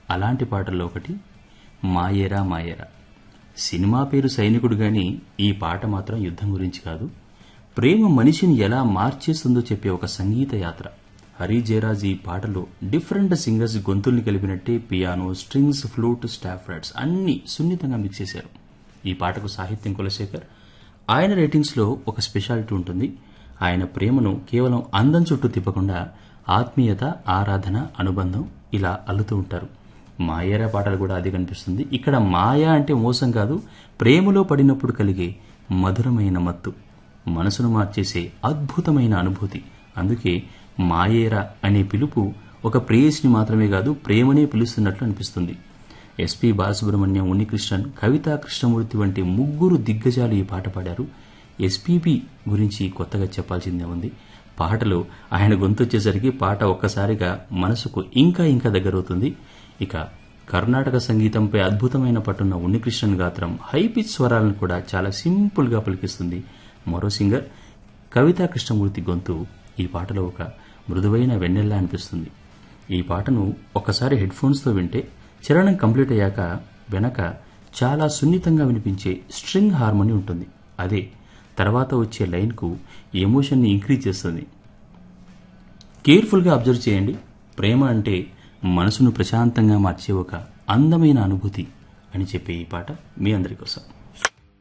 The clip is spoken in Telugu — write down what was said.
అలాంటి పాటల్లో ఒకటి మాయేరా మాయేరా సినిమా పేరు సైనికుడు గాని ఈ పాట మాత్రం యుద్ధం గురించి కాదు ప్రేమ మనిషిని ఎలా మార్చేస్తుందో చెప్పే ఒక సంగీత యాత్ర హరి జయరాజ్ ఈ పాటలో డిఫరెంట్ సింగర్స్ గొంతుల్ని కలిపినట్టే పియానో స్ట్రింగ్స్ ఫ్లూట్ స్టాఫ్ రైట్స్ అన్ని సున్నితంగా మిక్స్ చేశారు ఈ పాటకు సాహిత్యం కులశేఖర్ ఆయన రేటింగ్స్లో ఒక స్పెషాలిటీ ఉంటుంది ఆయన ప్రేమను కేవలం అందం చుట్టూ తిప్పకుండా ఆత్మీయత ఆరాధన అనుబంధం ఇలా అల్లుతూ ఉంటారు మాయేరా పాటలు కూడా అదే కనిపిస్తుంది ఇక్కడ మాయా అంటే మోసం కాదు ప్రేమలో పడినప్పుడు కలిగే మధురమైన మత్తు మనసును మార్చేసే అద్భుతమైన అనుభూతి అందుకే మాయేరా అనే పిలుపు ఒక ప్రేయసిని మాత్రమే కాదు ప్రేమనే పిలుస్తున్నట్లు అనిపిస్తుంది ఎస్పి బాలసుబ్రహ్మణ్యం ఉన్నికృష్ణన్ కవితా కృష్ణమూర్తి వంటి ముగ్గురు దిగ్గజాలు ఈ పాట పాడారు ఎస్పీబి గురించి కొత్తగా చెప్పాల్సిందే ఉంది పాటలో ఆయన గొంతొచ్చేసరికి పాట ఒక్కసారిగా మనసుకు ఇంకా ఇంకా దగ్గరవుతుంది ఇక కర్ణాటక సంగీతంపై అద్భుతమైన పట్టున్న ఉన్నికృష్ణన్ గాత్రం హై పిచ్ స్వరాలను కూడా చాలా సింపుల్ గా పలికిస్తుంది మరో సింగర్ కవితా కృష్ణమూర్తి గొంతు ఈ పాటలో ఒక మృదువైన వెన్నెల్లా అనిపిస్తుంది ఈ పాటను ఒక్కసారి హెడ్ ఫోన్స్తో వింటే చరణం కంప్లీట్ అయ్యాక వెనక చాలా సున్నితంగా వినిపించే స్ట్రింగ్ హార్మోని ఉంటుంది అదే తర్వాత వచ్చే లైన్కు ఎమోషన్ని ఇంక్రీజ్ చేస్తుంది కేర్ఫుల్గా అబ్జర్వ్ చేయండి ప్రేమ అంటే మనసును ప్రశాంతంగా మార్చే ఒక అందమైన అనుభూతి అని చెప్పే ఈ పాట మీ అందరి కోసం